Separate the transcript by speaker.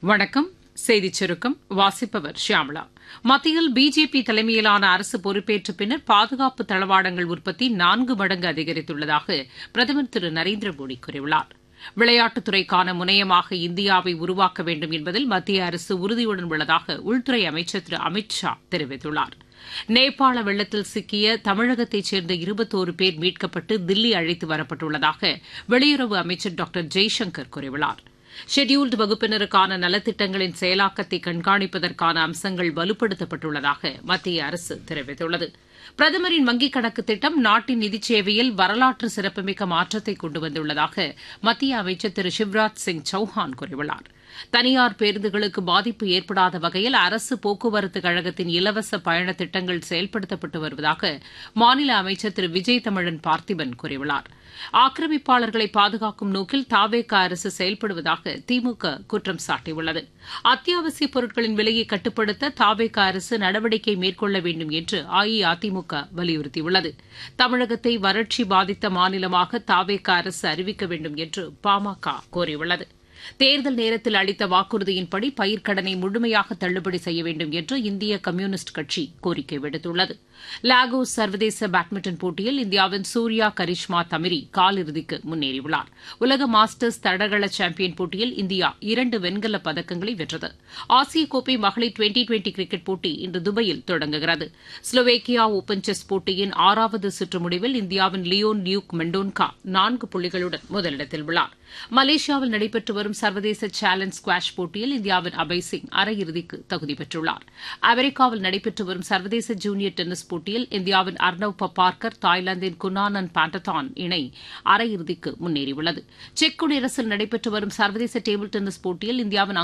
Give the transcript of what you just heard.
Speaker 1: வணக்கம் செய்திச் சுருக்கம் வாசிப்பவர் ஷியாமளா மத்தியில் பிஜேபி தலைமையிலான அரசு பொறுப்பேற்ற பின்னர் பாதுகாப்பு தளவாடங்கள் உற்பத்தி நான்கு மடங்கு அதிகரித்துள்ளதாக பிரதமர் திரு நரேந்திர மோடி கூறியுள்ளார் விளையாட்டுத்துறைக்கான முனையமாக இந்தியாவை உருவாக்க வேண்டும் என்பதில் மத்திய அரசு உறுதியுடன் உள்ளதாக உள்துறை அமைச்சர் திரு அமித் ஷா தெரிவித்துள்ளார் நேபாள வெள்ளத்தில் சிக்கிய தமிழகத்தைச் சேர்ந்த இருபத்தோரு பேர் மீட்கப்பட்டு தில்லி அழைத்து வரப்பட்டுள்ளதாக வெளியுறவு அமைச்சர் டாக்டர் ஜெய்சங்கர் கூறியுள்ளார் ஷெட்யூல்டு வகுப்பினருக்கான நலத்திட்டங்களின் செயலாக்கத்தை கண்காணிப்பதற்கான அம்சங்கள் வலுப்படுத்தப்பட்டுள்ளதாக மத்திய அரசு தெரிவித்துள்ளது பிரதமரின் வங்கிக் கணக்கு திட்டம் நாட்டின் நிதிச் சேவையில் வரலாற்று சிறப்புமிக்க மாற்றத்தை கொண்டு வந்துள்ளதாக மத்திய அமைச்சர் திரு சிவராஜ் சிங் சௌஹான் கூறியுள்ளார் தனியார் பேருந்துகளுக்கு பாதிப்பு ஏற்படாத வகையில் அரசு போக்குவரத்து கழகத்தின் இலவச பயண திட்டங்கள் செயல்படுத்தப்பட்டு வருவதாக மாநில அமைச்சர் திரு விஜய் தமிழன் பார்த்திபன் கூறியுள்ளார் ஆக்கிரமிப்பாளர்களை பாதுகாக்கும் நோக்கில் தாவேக அரசு செயல்படுவதாக திமுக குற்றம் சாட்டியுள்ளது அத்தியாவசிய பொருட்களின் விலையை கட்டுப்படுத்த தாவேக அரசு நடவடிக்கை மேற்கொள்ள வேண்டும் என்று அஇஅதிமுக வலியுறுத்தியுள்ளது தமிழகத்தை வறட்சி பாதித்த மாநிலமாக தாவேக அரசு அறிவிக்க வேண்டும் என்று பாமக கோரியுள்ளது தேர்தல் நேரத்தில் அளித்த வாக்குறுதியின்படி பயிர்க்கடனை முழுமையாக தள்ளுபடி செய்ய வேண்டும் என்று இந்திய கம்யூனிஸ்ட் கட்சி கோரிக்கை விடுத்துள்ளது லாகோஸ் சர்வதேச பேட்மிண்டன் போட்டியில் இந்தியாவின் சூர்யா கரிஷ்மா தமிரி காலிறுதிக்கு முன்னேறியுள்ளார் உலக மாஸ்டர்ஸ் தடகள சாம்பியன் போட்டியில் இந்தியா இரண்டு வெண்கலப் பதக்கங்களை வென்றது ஆசிய கோப்பை மகளிர் டுவெண்டி டுவெண்டி கிரிக்கெட் போட்டி இன்று துபாயில் தொடங்குகிறது ஸ்லோவேக்கியா ஓபன் செஸ் போட்டியின் ஆறாவது சுற்று முடிவில் இந்தியாவின் லியோன் லியூக் மெண்டோன்கா நான்கு புள்ளிகளுடன் முதலிடத்தில் உள்ளார் மலேசியாவில் நடைபெற்று வரும் சர்வதேச சேலஞ்ச் ஸ்குவாஷ் போட்டியில் இந்தியாவின் அபய் சிங் அரையிறுதிக்கு தகுதி பெற்றுள்ளார் அமெரிக்காவில் நடைபெற்று வரும் சர்வதேச ஜூனியர் டென்னிஸ் போட்டியில் இந்தியாவின் அர்னவ் பப்பார்கர் தாய்லாந்தின் குன்னானன் பாண்டதான் இணை அரையிறுதிக்கு முன்னேறியுள்ளது செக் குடியரசில் நடைபெற்று வரும் சர்வதேச டேபிள் டென்னிஸ் போட்டியில் இந்தியாவின்